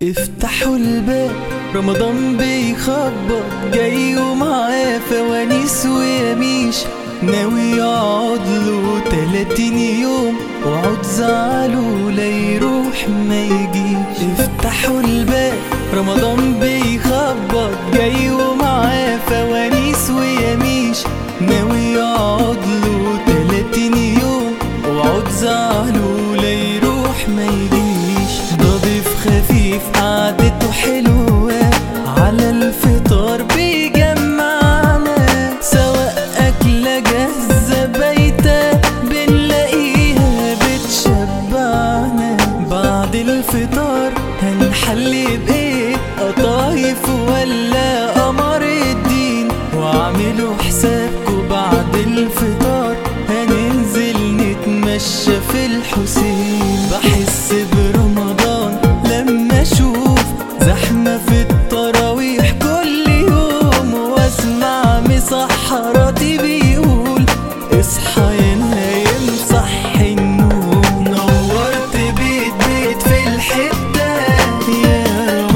افتحوا الباب رمضان بيخبط جاي ومعاه فوانيس ويميش ناوي يقعد له تلاتين يوم وعود زعله لا يروح ما يجيش افتحوا الباب رمضان بيخبط جاي ومعاه فوانيس ويميش ناوي يقعد له تلاتين يوم وعود زعله لا يروح ما يجيش ده ضيف خفيف قعدته حلوة على الفطار بيجمعنا سواء أكلة جاهزة بايتة بنلاقيها بتشبعنا بعد الفطار هنحلي بإيه قطايف ولا قمر الدين واعملوا حسابكوا بعد الفطار هننزل نتمشى في الحسين بحس برمضان لما اشوف زحمة في التراويح كل يوم واسمع مسحراتي بيقول اصحى يا نايم صحي النوم نورت بيت بيت في الحتة يا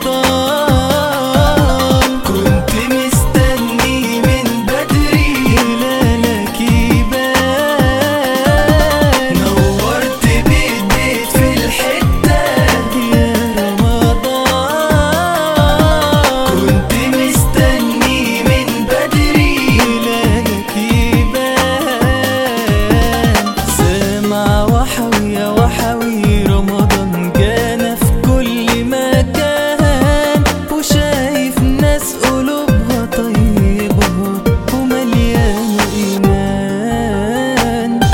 رمضان كنت مستني من بدري هلالك يبان نورت بيت بيت في الحتة يا رمضان كنت مستني من بدري هلالك يبان سامع وحوي يا وحوي رمضان جانا في كل مكان وشايف ناس قلوبها طيبة ومليانة إيمان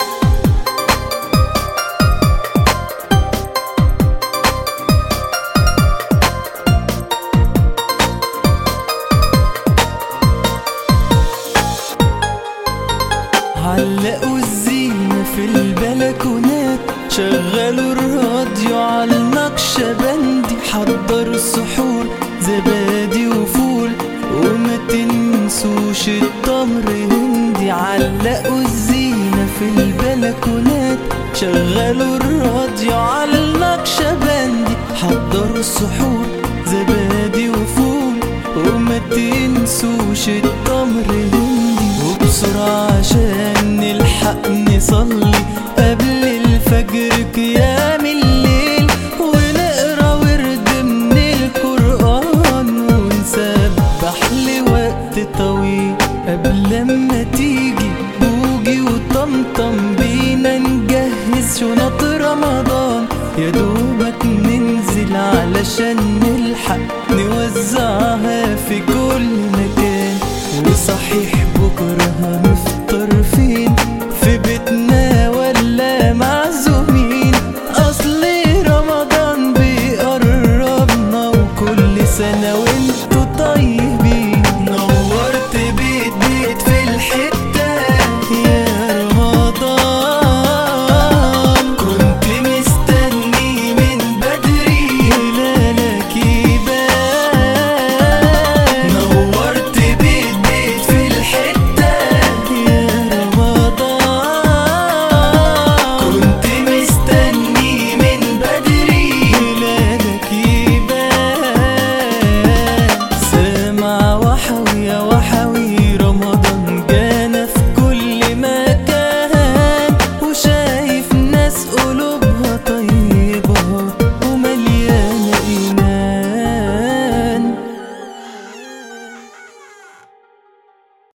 علقوا الزينة في البلكونات شغلوا الراديو على النقشة بندي حضروا السحور زبادي وفول وما تنسوش التمر هندي علقوا الزينة في البلكونات شغلوا الراديو على النقشة بندي حضروا السحور زبادي وفول وما تنسوش التمر هندي وبسرعة عشان نلحق نصلي قبل الفجر قيام الليل ونقرا ورد من القرآن ونسبح لوقت طويل قبل ما تيجي بوجي وطمطم بينا نجهز شنط رمضان يا دوبك ننزل علشان نلحق نوزعها في كل مكان وصحيح بكرة هنفطر